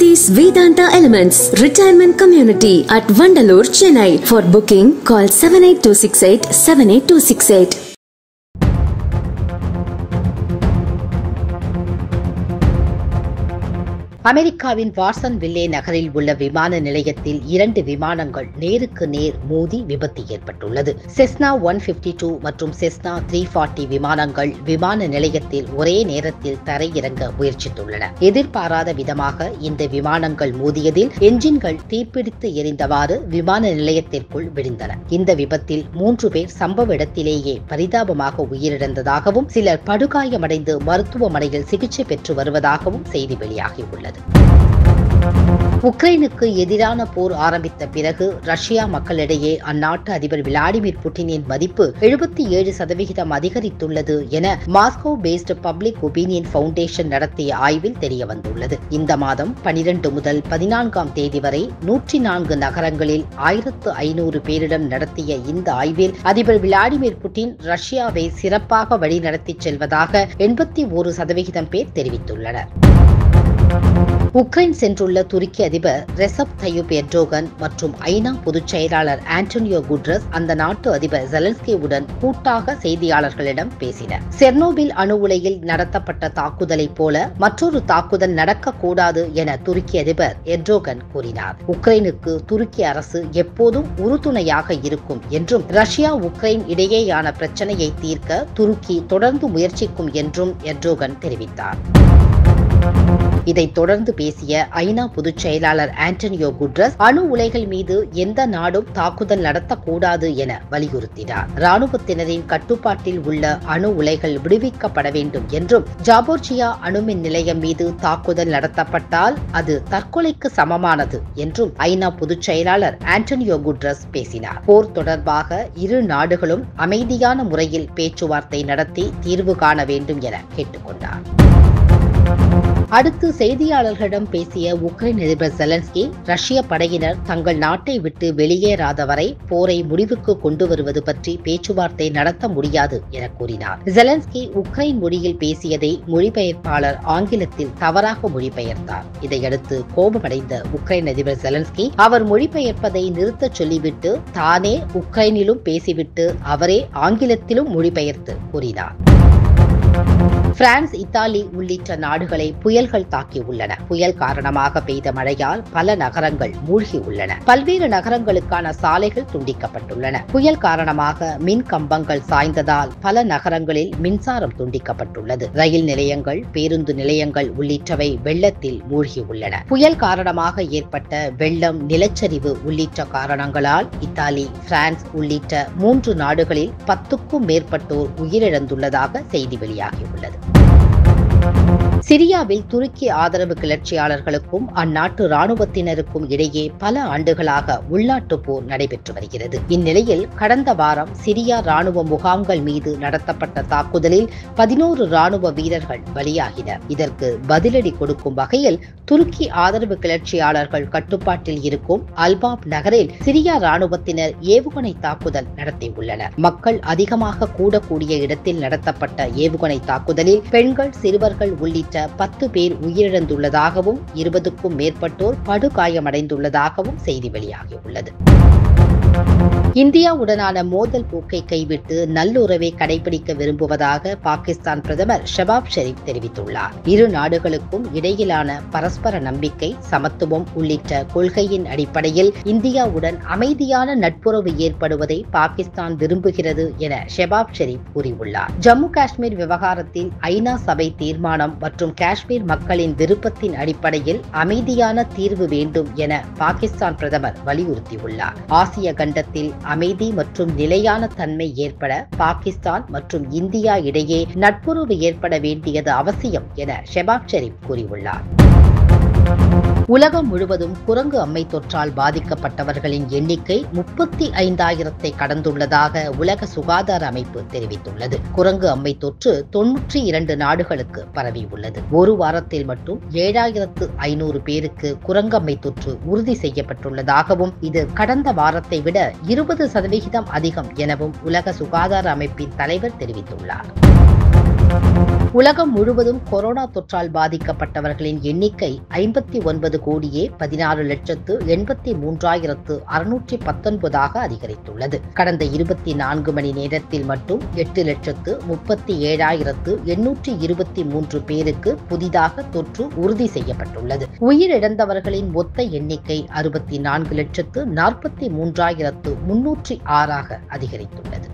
Saty's Vedanta Elements Retirement Community at Vandalur, Chennai. For booking, call 78268 78268. அமெரிக்காவின் Watson வில்லே நகரில் உள்ள விமான நிலையத்தில் இரண்டு விமானங்கள் நேருக்கு நேர் மோதி விபத்து ஏற்பட்டுள்ளது செஸ்னா ஒன் பிப்டி டூ மற்றும் செஸ்னா த்ரீ ஃபார்ட்டி விமானங்கள் விமான நிலையத்தில் ஒரே நேரத்தில் தரையிறங்க முயற்சித்துள்ளன எதிர்பாராத விதமாக இந்த விமானங்கள் மோதியதில் என்ஜின்கள் தீப்பிடித்து எரிந்தவாறு விமான நிலையத்திற்குள் விழுந்தன இந்த விபத்தில் மூன்று பேர் சம்பவ இடத்திலேயே பரிதாபமாக உயிரிழந்ததாகவும் சிலர் படுகாயமடைந்து மருத்துவமனையில் சிகிச்சை பெற்று வருவதாகவும் செய்தி வெளியாகியுள்ளது உக்ரைனுக்கு எதிரான போர் ஆரம்பித்த பிறகு ரஷ்யா மக்களிடையே அந்நாட்டு அதிபர் விளாடிமிர் புட்டினின் மதிப்பு எழுபத்தி ஏழு சதவிகிதம் அதிகரித்துள்ளது என Moscow based public opinion foundation நடத்திய ஆய்வில் தெரிய வந்துள்ளது இந்த மாதம் பனிரெண்டு முதல் பதினான்காம் தேதி வரை நூற்றி நான்கு நகரங்களில் ஆயிரத்து ஐநூறு பேரிடம் நடத்திய இந்த ஆய்வில் அதிபர் விளாடிமிர் புட்டின் ரஷ்யாவை சிறப்பாக வழிநடத்திச் செல்வதாக எண்பத்தி ஒரு சதவிகிதம் பேர் தெரிவித்துள்ளனர் உக்ரைன் சென்றுள்ள துருக்கி அதிபர் ரெசப் தயூப் எர்டோகன் மற்றும் ஐநா பொதுச் செயலாளர் ஆண்டனியோ குட்ரஸ் அந்த நாட்டு அதிபர் ஜெலன்ஸ்கியுடன் கூட்டாக செய்தியாளர்களிடம் பேசினர் செர்னோபில் அணு உலையில் நடத்தப்பட்ட தாக்குதலைப் போல மற்றொரு தாக்குதல் நடக்கக்கூடாது என துருக்கி அதிபர் எர்டோகன் கூறினார் உக்ரைனுக்கு துருக்கி அரசு எப்போதும் உறுதுணையாக இருக்கும் என்றும் ரஷ்யா உக்ரைன் இடையேயான பிரச்சனையை தீர்க்க துருக்கி தொடர்ந்து முயற்சிக்கும் என்றும் எர்டோகன் தெரிவித்தார் இதைத் தொடர்ந்து பேசிய ஐநா பொதுச் செயலாளர் ஆண்டனியோ குட்ரஸ் அணு உலைகள் மீது எந்த நாடும் தாக்குதல் நடத்தக்கூடாது என வலியுறுத்தினார் ராணுவத்தினரின் கட்டுப்பாட்டில் உள்ள அணு உலைகள் விடுவிக்கப்பட வேண்டும் என்றும் ஜாபோர்ஜியா அணுமின் நிலையம் மீது தாக்குதல் நடத்தப்பட்டால் அது தற்கொலைக்கு சமமானது என்றும் ஐநா பொதுச் செயலாளர் ஆண்டனியோ குட்ரஸ் பேசினார் போர் தொடர்பாக இரு நாடுகளும் அமைதியான முறையில் பேச்சுவார்த்தை நடத்தி தீர்வு காண வேண்டும் என கேட்டுக்கொண்டார் அடுத்து செய்தியாளர்களிடம் பேசிய உக்ரைன் அதிபர் செலன்ஸ்கி ரஷ்ய படையினர் தங்கள் நாட்டை விட்டு வெளியேறாத வரை போரை முடிவுக்கு கொண்டு வருவது பற்றி பேச்சுவார்த்தை நடத்த முடியாது என கூறினார் ஜெலன்ஸ்கி உக்ரைன் மொழியில் பேசியதை மொழிபெயர்ப்பாளர் ஆங்கிலத்தில் தவறாக மொழிபெயர்த்தார் இதையடுத்து கோபமடைந்த உக்ரைன் அதிபர் ஜெலன்ஸ்கி அவர் மொழிபெயர்ப்பதை நிறுத்தச் சொல்லிவிட்டு தானே உக்ரைனிலும் பேசிவிட்டு அவரே ஆங்கிலத்திலும் மொழிபெயர்த்து கூறினார் பிரான்ஸ் இத்தாலி உள்ளிட்ட நாடுகளை புயல்கள் தாக்கியுள்ளன புயல் காரணமாக பெய்த மழையால் பல நகரங்கள் மூழ்கி உள்ளன பல்வேறு நகரங்களுக்கான சாலைகள் துண்டிக்கப்பட்டுள்ளன புயல் காரணமாக மின் கம்பங்கள் சாய்ந்ததால் பல நகரங்களில் மின்சாரம் துண்டிக்கப்பட்டுள்ளது ரயில் நிலையங்கள் பேருந்து நிலையங்கள் உள்ளிட்டவை வெள்ளத்தில் மூழ்கி உள்ளன புயல் காரணமாக ஏற்பட்ட வெள்ளம் நிலச்சரிவு உள்ளிட்ட காரணங்களால் இத்தாலி பிரான்ஸ் உள்ளிட்ட மூன்று நாடுகளில் பத்துக்கும் மேற்பட்டோர் உயிரிழந்துள்ளதாக செய்தி வெளியாகியுள்ளது சிரியாவில் துருக்கி ஆதரவு கிளர்ச்சியாளர்களுக்கும் அந்நாட்டு ராணுவத்தினருக்கும் இடையே பல ஆண்டுகளாக உள்நாட்டு போர் நடைபெற்று வருகிறது இந்நிலையில் கடந்த வாரம் சிரியா ராணுவ முகாம்கள் மீது நடத்தப்பட்ட தாக்குதலில் பதினோரு ராணுவ வீரர்கள் பலியாகினர் இதற்கு பதிலடி கொடுக்கும் வகையில் துருக்கி ஆதரவு கிளர்ச்சியாளர்கள் கட்டுப்பாட்டில் இருக்கும் அல்பாப் நகரில் சிரியா ராணுவத்தினர் ஏவுகணை தாக்குதல் நடத்தியுள்ளனர் மக்கள் அதிகமாக கூடக்கூடிய இடத்தில் நடத்தப்பட்ட ஏவுகணை தாக்குதலில் பெண்கள் சிறுவர்கள் உள்ளிட்ட பத்து பேர் உயிரிழந்துள்ளதாகவும் இருபதுக்கும் மேற்பட்டோர் படுகாயமடைந்துள்ளதாகவும் செய்தி வெளியாகியுள்ளது இந்தியாவுடனான மோதல் போக்கை கைவிட்டு நல்லுறவை கடைபிடிக்க விரும்புவதாக பாகிஸ்தான் பிரதமர் ஷபாப் ஷெரீப் தெரிவித்துள்ளார் இரு நாடுகளுக்கும் இடையிலான பரஸ்பர நம்பிக்கை சமத்துவம் உள்ளிட்ட கொள்கையின் அடிப்படையில் இந்தியாவுடன் அமைதியான நட்புறவு ஏற்படுவதை பாகிஸ்தான் விரும்புகிறது என ஷெபாப் ஷெரீப் கூறியுள்ளார் ஜம்மு காஷ்மீர் விவகாரத்தில் ஐநா சபை தீர்மானம் மற்றும் காஷ்மீர் மக்களின் விருப்பத்தின் அடிப்படையில் அமைதியான தீர்வு வேண்டும் என பாகிஸ்தான் பிரதமர் வலியுறுத்தியுள்ளார் ஆசிய கண்டத்தில் அமைதி மற்றும் நிலையான தன்மை ஏற்பட பாகிஸ்தான் மற்றும் இந்தியா இடையே நட்புறவு ஏற்பட வேண்டியது அவசியம் என ஷெபாப் ஷெரீப் கூறியுள்ளார் உலகம் முழுவதும் குரங்கு அம்மை தொற்றால் பாதிக்கப்பட்டவர்களின் எண்ணிக்கை முப்பத்தி ஐந்தாயிரத்தை கடந்துள்ளதாக உலக சுகாதார அமைப்பு தெரிவித்துள்ளது குரங்கு அம்மை தொற்று தொன்னூற்றி இரண்டு நாடுகளுக்கு பரவியுள்ளது ஒரு வாரத்தில் மட்டும் ஏழாயிரத்து ஐநூறு பேருக்கு குரங்கம்மை தொற்று உறுதி செய்யப்பட்டுள்ளதாகவும் இது கடந்த வாரத்தை விட இருபது சதவிகிதம் அதிகம் எனவும் உலக சுகாதார அமைப்பின் தலைவர் தெரிவித்துள்ளார் உலகம் முழுவதும் கொரோனா தொற்றால் பாதிக்கப்பட்டவர்களின் எண்ணிக்கை ஐம்பத்தி ஒன்பது கோடியே பதினாறு லட்சத்து எண்பத்தி மூன்றாயிரத்து அறுநூற்றி பத்தொன்பதாக அதிகரித்துள்ளது கடந்த இருபத்தி நான்கு மணி நேரத்தில் மட்டும் எட்டு லட்சத்து முப்பத்தி ஏழாயிரத்து எண்ணூற்றி இருபத்தி மூன்று பேருக்கு புதிதாக தொற்று உறுதி செய்யப்பட்டுள்ளது உயிரிழந்தவர்களின் மொத்த எண்ணிக்கை அறுபத்தி நான்கு லட்சத்து நாற்பத்தி மூன்றாயிரத்து முன்னூற்றி ஆறாக அதிகரித்துள்ளது